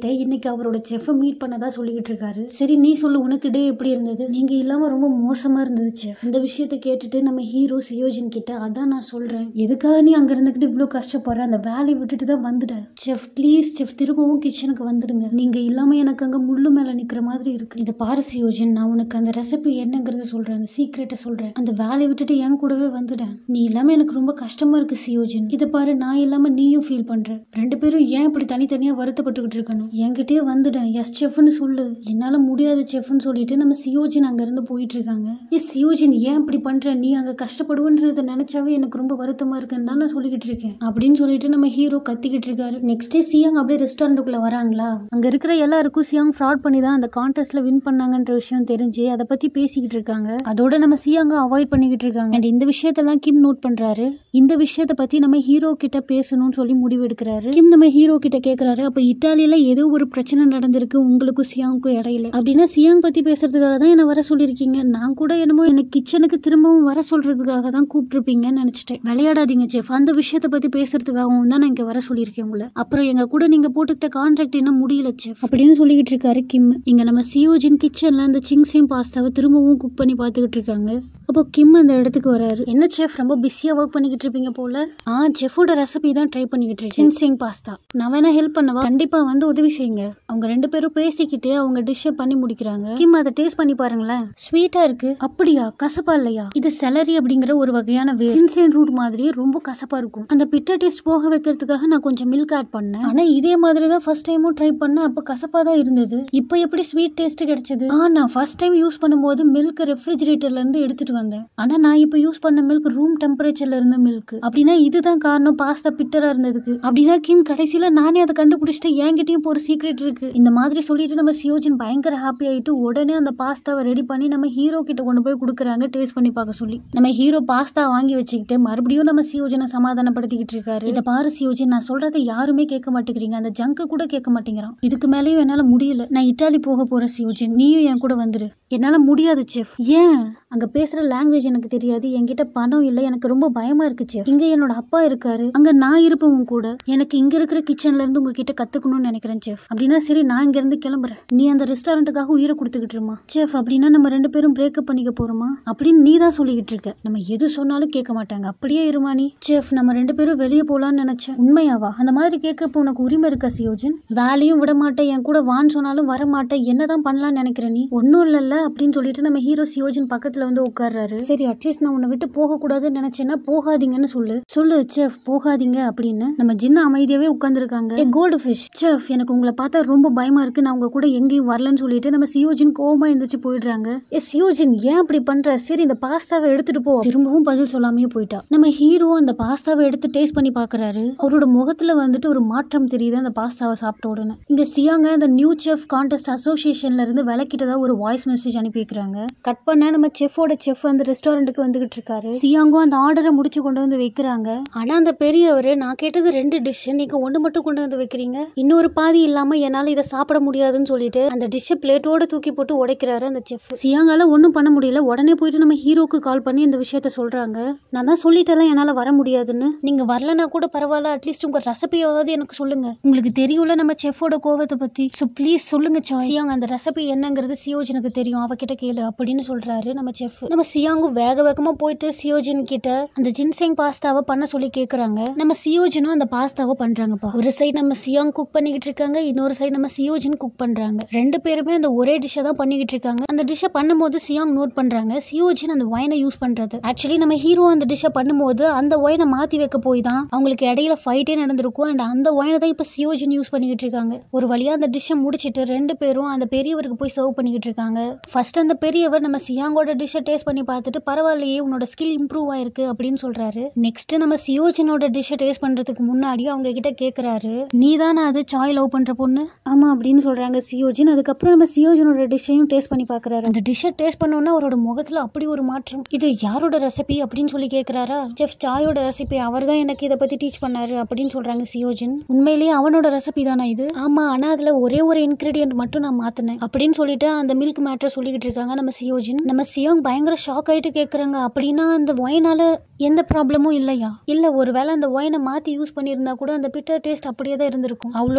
கிட்ட இன்னைக்கு அவரோட செஃப்பை மீட் பண்ணதா சொல்லிக்கிட்டு இருக்காரு சரி நீ சொல்லு உனக்கு டே எப்படி இருந்தது நீங்க இல்லாம ரொம்ப மோசமா இருந்தது செஃப் இந்த விஷயத்த கேட்டுட்டு நம்ம ஹீரோ சியோஜின் கிட்ட அதான் நான் சொல்றேன் எதுக்காக நீ அங்க இருந்துகிட்டு இவ்வளவு கஷ்டப்படுற அந்த வேலையை விட்டுட்டு தான் வந்துட செஃப் ப்ளீஸ் செஃப் திரும்பவும் கிச்சனுக்கு வந்துடுங்க நீங்க இல்லாம எனக்கு அங்க முள்ளு மேல நிக்கிற மாதிரி இருக்கு இதை பாரு சியோஜன் நான் உனக்கு அந்த ரெசிபி என்னங்கிறத சொல்றேன் அந்த சீக்ரெட்டை சொல்றேன் அந்த வேலையை விட்டுட்டு என் கூடவே வந்துட்டேன் நீ இல்லாம எனக்கு ரொம்ப கஷ்டமா இருக்கு சியோஜன் இதை பாரு நான் இல்லாம நீயும் ஃபீல் பண்ற ரெண்டு பேரும் ஏன் இப்படி தனித்தனியா வருத்தப்பட்டுக்கிட்டு இருக்கணும் என்கிட்டயே வந்துட்டேன் எஸ் செஃப்னு சொல்லு என்னால முடியாது செஃப்னு சொல்லிட்டு நம்ம சியோஜின் அங்க இருந்து போயிட்டு இருக்காங்க ஏ சியோஜின் ஏன் இப்படி பண்ற நீ அங்க கஷ்டப்படுவன்றத நினைச்சாவே எனக்கு ரொம்ப வருத்தமா இருக்குன்னு தான் நான் சொல்லிக்கிட்டு இருக்கேன் அப்படின்னு சொல்லிட்டு நம்ம ஹீரோ கத்திக்கிட்டு இருக்காரு நெக்ஸ்ட் டே சியாங் அப்படியே ரெஸ்டாரண்ட்டுக்குள்ள வராங்களா அங்க இருக்கிற எல்லாருக்கும் சியாங் ஃப்ராட் பண்ணி தான் அந்த கான்டெஸ்ட்ல வின் பண்ணாங்கன்ற விஷயம் தெரிஞ்சு அதை பத்தி பேசிக்கிட்டு இருக்காங்க அதோட நம்ம சியாங்க அவாய்ட் பண்ணிக்கிட்டு இருக்காங்க அண்ட் இந்த விஷயத்தெல்லாம் கிம் நோட் பண்றாரு இந்த விஷயத்த பத்தி நம்ம ஹீரோ கிட்ட பேசணும்னு சொல்லி முடிவு எடுக்கிறாரு கிம் நம்ம ஹீரோ கிட்ட கேக்குறாரு அப்ப இத்தாலியில ஏதோ ஒரு பிரச்சனை நடந்திருக்கு உங்களுக்கும் சியாங்க்கும் இடையில அப்படின்னா சியாங் பத்தி பேசுறதுக்காக தான் என்ன வர சொல்லியிருக்கீங்க நான் கூட என்னமோ எனக்கு கிச்சனுக்கு திரும்பவும் வர சொல்றதுக்காக தான் கூப்பிட்டுருப்பீங்கன்னு நினைச்சிட்டேன் விளையாடாதீங்க செஃப் அந்த விஷயத்த பத்தி பேசுறதுக்காகவும் தான் நான் இங்க வர சொல்லியிருக்கேன் உங்களை அப்புறம் எங்க கூட நீங்க போட்டுக்கிட்ட கான்ட்ராக்ட் இன்னும் முடியல செஃப் அப்படின்னு சொல்லிக்கிட்டு இருக்காரு கிம் இங்க நம்ம சியோஜின் கிச்சன்ல அந்த சிங்ஸையும் பாஸ்தாவை திரும்பவும் குக் பண்ணி பார்த்துக்கிட்டு இருக்காங்க அப்போ கிம் அந்த இடத்துக்கு வராரு என்ன செஃப் ரொம்ப பிஸியா ஒர்க் பண்ணிக்கிட்டு இருப்பீங்க போல ஆ செஃபோட ரெசிபி தான் ட்ரை பண்ணிக்கிட்டு இருக்கேன் சிங் பாஸ்தா நான் வேணா ஹெல்ப் பண்ணவா கண்டிப்பா வந்து உதவி செய்யுங்க அவங்க ரெண்டு பேரும் பேசிக்கிட்டு அவங்க டிஷ்ஷை பண்ணி முடிக்கிறாங்க கிம் அதை டேஸ்ட் பண்ணி பாருங்களேன் ஸ்வீட்டா இருக்கு அப்படியா கசப்பா இல்லையா இது செலரி அப்படிங்கிற ஒரு வகையான வேர் சின்சேன் ரூட் மாதிரி ரொம்ப கசப்பா இருக்கும் அந்த பிட்ட டேஸ்ட் போக வைக்கிறதுக்காக நான் கொஞ்சம் மில்க் ஆட் பண்ணேன் ஆனா இதே மாதிரி தான் ஃபர்ஸ்ட் டைமும் ட்ரை பண்ணேன் அப்ப கசப்பா தான் இருந்தது இப்போ எப்படி ஸ்வீட் டேஸ்ட் கிடைச்சது ஆ நான் ஃபர்ஸ்ட் டைம் யூஸ் பண்ணும்போது மில்க் ரெஃப்ரிஜரேட்டர்ல இருந்து எடுத்துட்டு வந்தேன் ஆனா நான் இப்போ யூஸ் பண்ண மில்க் ரூம் டெம்பரேச்சர்ல இருந்த மில்க் அப்படின்னா இதுதான் காரணம் பாஸ்தா பிட்டரா இருந்ததுக்கு அப்படின்னா கிம் கடைசியில நானே அதை கண்டுபிடிச்சிட்டு என்கிட்டயும் இப்போ ஒரு சீக்ரெட் இருக்கு இந்த மாதிரி சொல்லிட்டு நம்ம சியோஜின் பயங்கர ஹாப்பி ஆயிட்டு உடனே அந்த பாஸ்தாவை ரெடி பண்ணி நம்ம ஹீரோ கிட்ட கொண்டு போய் கொடுக்குறாங்க டேஸ்ட் பண்ணி பார்க்க சொல்லி நம்ம ஹீரோ பாஸ்தா வாங்கி வச்சுக்கிட்டு மறுபடியும் நம்ம சியோஜனை சமாதானப்படுத்திக்கிட்டு இருக்காரு இதை பாரு சியோஜன் நான் சொல்றதை யாருமே கேட்க மாட்டேங்கிறீங்க அந்த ஜங்கு கூட கேட்க மாட்டேங்கிறான் இதுக்கு மேலேயும் என்னால முடியல நான் இட்டாலி போக போறேன் சியோஜன் நீயும் என் கூட வந்துடு என்னால முடியாது செஃப் ஏன் அங்க பேசுற லாங்குவேஜ் எனக்கு தெரியாது என்கிட்ட பணம் இல்லை எனக்கு ரொம்ப பயமா இருக்கு செஃப் இங்க என்னோட அப்பா இருக்காரு அங்க நான் இருப்பேன் உன் கூட எனக்கு இங்க இருக்கிற கிச்சன்ல இருந்து உங்ககிட்ட கத்துக்கணும்னு நினைக்கிறேன் செஃப் அப்படின்னா சரி நான் இங்க இருந்து கிளம்புறேன் நீ அந்த ரெஸ்டாரண்ட்டுக்காக உயிரை கொடுத்துக்கிட்டு இருமா செஃப் அப்படின்னா நம்ம ரெண்டு பேரும் பிரேக்கப் பண்ணிக்க போறோமா அப்படின்னு நீ தான் சொல்லிக்கிட்டு இருக்க நம்ம எது சொன்னாலும் கேட்க மாட்டாங்க அப்படியே இருமா நீ செஃப் நம்ம ரெண்டு பேரும் வெளியே போலாம்னு நினைச்சேன் உண்மையாவா அந்த மாதிரி கேட்க இப்போ உனக்கு உரிமை இருக்கா சியோஜன் வேலையும் விட மாட்டேன் என் கூட வான்னு சொன்னாலும் வர மாட்டேன் என்னதான் பண்ணலாம்னு நினைக்கிற நீ ஒன்றும் இல்லைல்ல அப்படின்னு சொல்லிட்டு நம்ம ஹீரோ சியோஜன் பக்கத்துல வந்து உட்கார்றாரு சரி அட்லீஸ்ட் நான் உன்னை விட்டு போக கூடாதுன்னு நினைச்சேன்னா போகாதீங்கன்னு சொல்லு சொல்லு செஃப் போகாதீங்க அப்படின்னு நம்ம ஜின்ன அமைதியாவே உட்கார்ந்துருக்காங்க ஏ கோல்டு ஃபிஷ் செஃப் எனக்கு உங்களை பார்த்தா ரொம்ப பயமா இருக்கு நான் உங்க கூட எங்கேயும் வரலன்னு சொல்லிட்டு நம்ம சியோஜின் கோவமா எந்திரிச்சு போயிடுறாங்க ஏ சியோஜின் ஏன் அப்படி பண்ற சரி இந்த பாஸ்தாவை எடுத்துட்டு போ திரும்பவும் பதில் சொல்லாமையே போயிட்டா நம்ம ஹீரோ அந்த பாஸ்தாவை எடுத்து டேஸ்ட் பண்ணி பாக்குறாரு அவரோட முகத்துல வந்துட்டு ஒரு மாற்றம் தெரியுது அந்த பாஸ்தாவை சாப்பிட்ட உடனே இங்க சியாங்க இந்த நியூ செஃப் கான்டெஸ்ட் அசோசியேஷன்ல இருந்து விளக்கிட்டதா ஒரு வாய்ஸ் மெசேஜ் அனுப்பி வைக்கிறாங்க கட் பண்ணா நம்ம செஃபோட செஃப் அந்த ரெஸ்டாரண்ட்டுக்கு வந்துகிட்டு இருக்காரு சியாங்கும் அந்த ஆர்டரை முடிச்சு கொண்டு வந்து வைக்கிறாங்க ஆனா அந்த பெரியவர் நான் கேட்டது ரெண்டு டிஷ் நீங்க ஒண்ணு மட்டும் கொண்டு வந்து வைக்கிறீங்க இன்னொரு பாதி இல்லாம என்னால இதை சாப்பிட முடியாதுன்னு சொல்லிட்டு அந்த டிஷ்ஷை பிளேட்டோட தூக்கி போட்டு உடைக்கிறாரு அந்த செஃப் சியாங்கால ஒண்ணும் பண்ண முடியல உடனே போயிட்டு நம்ம ஹீரோக்கு கால் பண்ணி இந்த விஷயத்த சொல்றாங்க நான் தான் சொல்லிட்டேன் என்னால வர முடியாதுன்னு நீங்க வரலனா கூட பரவாயில்ல அட்லீஸ்ட் உங்க ரெசிபியாவது எனக்கு சொல்லுங்க உங்களுக்கு தெரியும்ல நம்ம செஃபோட கோவத்தை பத்தி ஸோ ப்ளீஸ் சொல்லுங்க சாய் சியாங் அந்த ரெசிபி என்னங்கிறது சியோஜனுக்கு தெரியும் அவகிட்ட கேளு அப்படின்னு சொல்றாரு நம்ம செஃப் நம்ம சியாங்கும் வேக வேகமா போயிட்டு சியோஜன் கிட்ட அந்த ஜின்செங் பாஸ்தாவை பண்ண சொல்லி கேக்குறாங்க நம்ம சியோஜனும் அந்த பாஸ்தாவை பண்றாங்கப்பா ஒரு சைடு நம்ம சியாங் குக் பண்ணிக்கிட்டு இருக்காங்க இன்னொரு சைடு நம்ம சியோஜன் குக் பண்றாங்க ரெண்டு பேருமே அந்த ஒரே டிஷ்ஷை தான் பண்ணிக்கிட்டு இருக்காங்க அந்த டிஷ்ஷை பண்ணும்போது சியாங் நோட் பண்றாங்க சியோஜன் அந்த ஒயினை யூஸ் பண்றது ஆக்சுவலி நம்ம ஹீரோ அந்த டிஷ்ஷை பண்ணும்போது அந்த ஒயினை மாத்தி வைக்க போய் தான் அவங்களுக்கு இடையில ஃபைட்டே நடந்திருக்கும் அண்ட் அந்த ஒயினை தான் இப்போ சியோஜன் யூஸ் பண்ணிக்கிட்டு இருக்காங்க ஒரு வழியா அந்த டிஷ்ஷை முடிச்சிட்டு ரெண்டு பேரும் அந்த பெரியவருக்கு போய் சர்வ் பண்ணிக்கிட்டு இருக்காங்க ஃபர்ஸ்ட் அந்த பெரியவர் நம்ம சியாங்கோட டிஷ்ஷை டேஸ்ட் பண்ணி பார்த்துட்டு பரவாயில்லையே உன்னோட ஸ்கில் இம்ப்ரூவ் ஆயிருக்கு அப்படின்னு சொல்றாரு நெக்ஸ்ட் நம்ம சியோஜனோட டிஷ்ஷை டேஸ்ட் பண்றதுக்கு முன்னாடி அவங்க கிட்ட கேக்குறாரு நீ தானே அது சாய் லவ் பண்ற பொண்ணு ஆமா அப்படின்னு சொல்றாங்க சியோஜன் அதுக்கப்புறம் நம்ம சியோஜனோட டிஷ்ஷையும் டேஸ்ட் பண்ணி பார்க்கறாரு அந்த டிஷ்ஷை டேஸ்ட் பண்ணோன்னா அவரோட முகத்துல அப்படி ஒரு மாற்றம் இது யாரோட ரெசிபி அப்படின்னு சொல்லி கேக்குறாரா செஃப் சாயோட ரெசிபி அவர் தான் எனக்கு இதை பத்தி டீச் பண்ணாரு அப்படின்னு சொல்றாங்க சியோஜன் உண்மையிலேயே அவனோட ரெசிபி தானே இது ஆமா ஆனா அதுல ஒரே ஒரு இன்கிரீடியன்ட் மட்டும் நான் மாத்தினேன் அப்படின்னு சொல்லிட்டு அந்த மில்க் மேட்டர் சொல்லிக்கிட்டு இருக்காங்க நம்ம சியோஜன் நம்ம சியோங் பயங்கர ஷாக் ஆயிட்டு கேக்குறாங்க அப்படின்னா அந்த ஒயினால எந்த ப்ராப்ளமும் இல்லையா இல்ல ஒருவேளை அந்த ஒயினை மாத்தி யூஸ் பண்ணியிருந்தா கூட அந்த பிட்டர் டேஸ்ட் அப்படியே தான் இருந்திருக்கும் அவ்வளவுதான் சோழ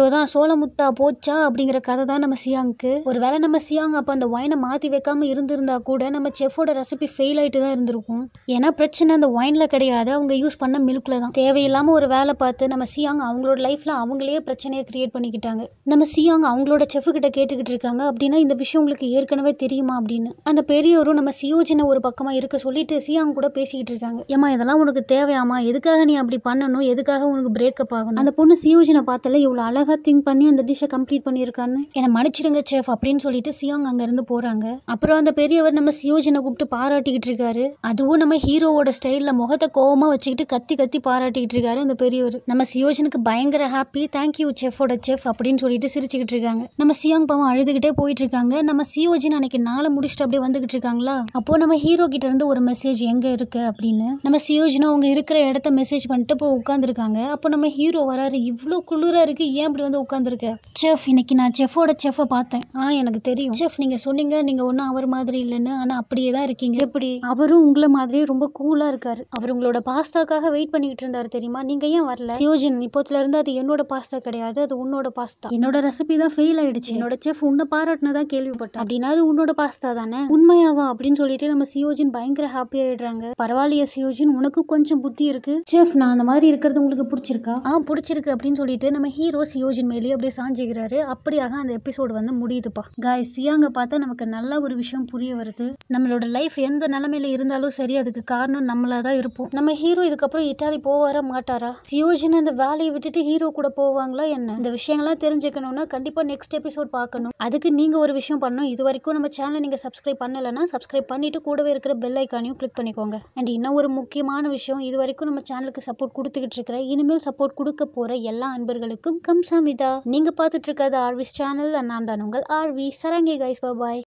சோளமுத்தா போச்சா அப்படிங்கிற கதை தான் நம்ம சியாங்க்கு ஒருவேளை நம்ம சியாங் அப்போ அந்த ஒயினை மாற்றி வைக்காம இருந்திருந்தா கூட நம்ம செஃபோட ரெசிபி ஃபெயில் ஆயிட்டு தான் இருந்திருக்கும் ஏன்னா பிரச்சனை அந்த ஒயின்ல கிடையாது அவங்க யூஸ் பண்ண மில்க்ல தான் தேவையில்லாம ஒரு வேலை பார்த்து நம்ம சியாங் அவங்களோட லைஃப்ல அவங்களே பிரச்சனையை கிரியேட் பண்ணிக்கிட்டாங்க நம்ம சியாங் அவங்களோட செஃப் கிட்ட கேட்டுக்கிட்டு இருக்காங்க அப்படின்னா இந்த விஷயம் உங்களுக்கு ஏற்கனவே தெரியுமா அப்படின்னு அந்த பெரியவரும் நம்ம சியோஜனை ஒரு பக்கமா இருக்க சொல்லிட்டு சியாங் கூட பேசிக்கிட்டு இருக்காங்க ஏமா இதெல்லாம் உனக்கு தேவையாமா எதுக்காக நீ அப்படி பண்ணணும் எதுக்காக உனக்கு பிரேக்கப் ஆகணும் அந்த பொண்ணு சியோஜனை பார்த்தால இவ்வளவு அழகா திங்க் பண்ணி அந்த டிஷ்ஷை கம்ப்ளீட் பண்ணியிருக்கான்னு என்னை மன்னிச்சிடுங்க செஃப் அப்படின்னு சொல்லிட்டு சியாங் அங்க இருந்து போறாங்க அப்புறம் அந்த பெரியவர் நம்ம சியோஜனை கூப்பிட்டு பாராட்டிக்கிட்டு இருக்காரு அதுவும் நம்ம ஹீரோவோட ஸ்டைல்ல முகத்தை கோவமா வச்சுக்கிட்டு கத்தி கத்தி பாராட்டிக்கிட்டு இருக்காரு அந்த பெரியவர் நம்ம சியோஜனுக்கு பயங்கர ஹாப்பி தேங்க்யூ செஃபோட செஃப் அப்படின்னு சொல்லிட்டு சிரிச்சுக்கிட்டு இருக்காங்க நம்ம சியாங் பாவம் அழுதுகிட்டே போயிட்டு இருக்காங்க நம்ம சியோஜன் அன்னைக்கு நாளை முடிச்சுட்டு அப்படியே வந்துகிட்டு இருக்காங்களா அப்போ நம்ம ஹீரோ கிட்ட இருந்து ஒரு மெசேஜ் எங்க இருக்கு அப்படின்னு நம்ம சியோஜனா அவங்க இருக்கிற இடத்த மெசேஜ் பண்ணிட்டு இப்போ உட்காந்துருக்காங்க அப்போ நம்ம ஹீரோ வராரு இவ்வளோ குளிரா இருக்கு ஏன் இப்படி வந்து உட்காந்துருக்க செஃப் இன்னைக்கு நான் செஃபோட செஃப்பை பார்த்தேன் ஆ எனக்கு தெரியும் செஃப் நீங்க சொன்னீங்க நீங்க ஒன்றும் அவர் மாதிரி இல்லைன்னு ஆனா அப்படியே தான் இருக்கீங்க எப்படி அவரும் உங்களை மாதிரியே ரொம்ப கூலா இருக்காரு அவர் உங்களோட பாஸ்தாக்காக வெயிட் பண்ணிக்கிட்டு இருந்தாரு தெரியுமா நீங்க ஏன் வரல சியோஜன் இப்போத்துல இருந்து அது என்னோட பாஸ்தா கிடையாது அது உன்னோட பாஸ்தா என்னோட ரெசிபி தான் ஃபெயில் ஆயிடுச்சு என்னோட செஃப் உன்னை பாராட்டினதா கேள்விப்பட்டேன் அப்படின்னா அது உன்னோட பாஸ்தா தானே உண்மையாவா அப்படின்னு சொல்லிட்டு நம்ம சியோஜின் பயங்கர ஹாப்பி ஆயிடுறாங்க பரவாயில்லையே சியோஜின் உனக்கு கொஞ்சம் புத்தி இருக்கு செஃப் நான் அந்த மாதிரி இருக்கிறது உங்களுக்கு பிடிச்சிருக்கா ஆ பிடிச்சிருக்கு அப்படின்னு சொல்லிட்டு நம்ம ஹீரோ சியோஜின் மேலேயே அப்படியே சாஞ்சிக்கிறாரு அப்படியாக அந்த எபிசோடு வந்து முடியுதுப்பா காய் சியாங்க பார்த்தா நமக்கு நல்ல ஒரு விஷயம் புரிய வருது நம்மளோட லைஃப் எந்த நிலமையில இருந்தாலும் சரி அதுக்கு காரணம் நம்மளா தான் இருப்போம் நம்ம ஹீரோ இதுக்கப்புறம் இட்டாலி போவாரா மாட்டாரா சியோஜின் அந்த வேலையை விட்டுட்டு ஹீரோ கூட போவாங்களா என்ன இந்த விஷயங்கள்லாம் தெரிஞ்சுக்கணும்னா கண்டிப்பா நெக்ஸ்ட் எபிசோட் பார்க்கணும் அதுக்கு நீங்க ஒரு விஷயம் பண்ணணும் இது வரைக்கும் நம்ம சேனலை நீங்க சப்ஸ்கிரைப் பண்ணலைன்னா சப்ஸ்கிரைப் பண்ணிட்டு கூடவே இருக்கிற பெல் ஐக்கானையும் கிளிக் பண்ணிக்கோங்க அண்ட் இன்னும் ஒரு முக்கியமான விஷயம் இது வரைக்கும் நம்ம சேனலுக்கு சப்போர்ட் கொடுத்துக்கிட்டு இருக்கிற இனிமேல் சப்போர்ட் கொடுக்க போற எல்லா அன்பர்களுக்கும் கம்சாமிதா நீங்க பார்த்துட்டு இருக்கிறது ஆர்விஸ் சேனல் நான் தான் உங்கள் ஆர்வி சரங்கே கைஸ் பாய்